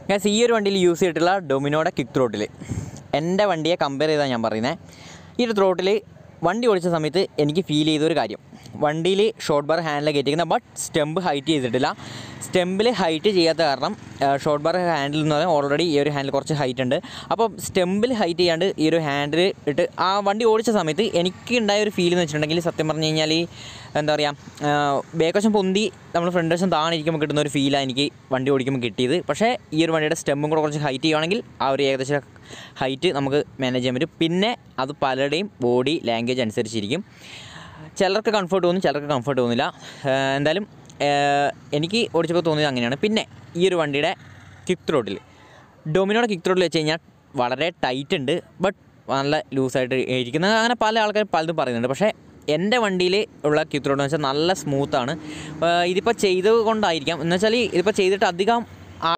ഞാൻ ഈ ഒരു വണ്ടിയിൽ യൂസ് ചെയ്തിട്ടുള്ള ഡൊമിനോയുടെ കിക്ക് ത്രോട്ടിൽ എൻ്റെ വണ്ടിയെ കമ്പയർ ചെയ്താൽ ഞാൻ പറയുന്നത് ഈ ഒരു ത്രോട്ടിൽ വണ്ടി ഓടിച്ച സമയത്ത് എനിക്ക് ഫീൽ ചെയ്തൊരു കാര്യം വണ്ടിയിൽ ഷോർട്ട് ബാർ ഹാൻഡിൽ കയറ്റിയിരിക്കുന്നത് ബട്ട് സ്റ്റെമ്പ് ഹൈറ്റ് ചെയ്തിട്ടില്ല സ്റ്റെമ്പിൽ ഹൈറ്റ് ചെയ്യാത്ത കാരണം ഷോർട്ട് ബാർ ഹാൻഡിൽ എന്ന് പറഞ്ഞാൽ ഓൾറെഡി ഈ ഒരു ഹാൻഡിൽ കുറച്ച് ഹൈറ്റ് ഉണ്ട് അപ്പോൾ സ്റ്റെമ്പിൽ ഹൈറ്റ് ചെയ്യാണ്ട് ഈ ഒരു ഹാൻഡിൽ ഇട്ട് ആ വണ്ടി ഓടിച്ച സമയത്ത് എനിക്ക് ഉണ്ടായ ഒരു ഫീൽ എന്ന് വെച്ചിട്ടുണ്ടെങ്കിൽ സത്യം പറഞ്ഞു കഴിഞ്ഞാൽ എന്താ പറയുക ബേക്കോശം പൊന്തി നമ്മൾ ഫ്രണ്ട് വശം താണിരിക്കുമ്പോൾ കിട്ടുന്ന ഒരു ഫീലാണ് എനിക്ക് വണ്ടി ഓടിക്കുമ്പോൾ കിട്ടിയത് പക്ഷേ ഈ ഒരു വണ്ടിയുടെ സ്റ്റെമ്പും കൂടെ കുറച്ച് ഹൈറ്റ് ചെയ്യുവാണെങ്കിൽ ആ ഒരു ഏകദേശം ഹൈറ്റ് നമുക്ക് മാനേജ് ചെയ്യാൻ പറ്റും പിന്നെ അത് പലരുടെയും ബോഡി ലാംഗ്വേജ് അനുസരിച്ചിരിക്കും ചിലർക്ക് കംഫർട്ട് തോന്നും ചിലർക്ക് കംഫർട്ട് തോന്നില്ല ഏഹ് എന്തായാലും ഏഹ് എനിക്ക് ഓടിച്ചപ്പോൾ തോന്നിയത് അങ്ങനെയാണ് പിന്നെ ഈ ഒരു വണ്ടിയുടെ കിക്ക് ത്രോട്ടിൽ ഡൊമിനോയുടെ കിക്ക് ത്രോട്ടിൽ വെച്ച് കഴിഞ്ഞാൽ വളരെ ടൈറ്റ് ഉണ്ട് ബട്ട് നല്ല ലൂസായിട്ട് ഇരിക്കുന്നത് അങ്ങനെ പല ആൾക്കാർ പലതും പറയുന്നുണ്ട് പക്ഷേ എൻ്റെ വണ്ടിയിൽ ഉള്ള കിക്ക് ത്രോട്ട് എന്ന് വെച്ചാൽ നല്ല സ്മൂത്താണ് ഇതിപ്പോൾ ചെയ്തത് കൊണ്ടായിരിക്കാം എന്ന് വെച്ചാൽ ഇതിപ്പോൾ ചെയ്തിട്ട് അധികം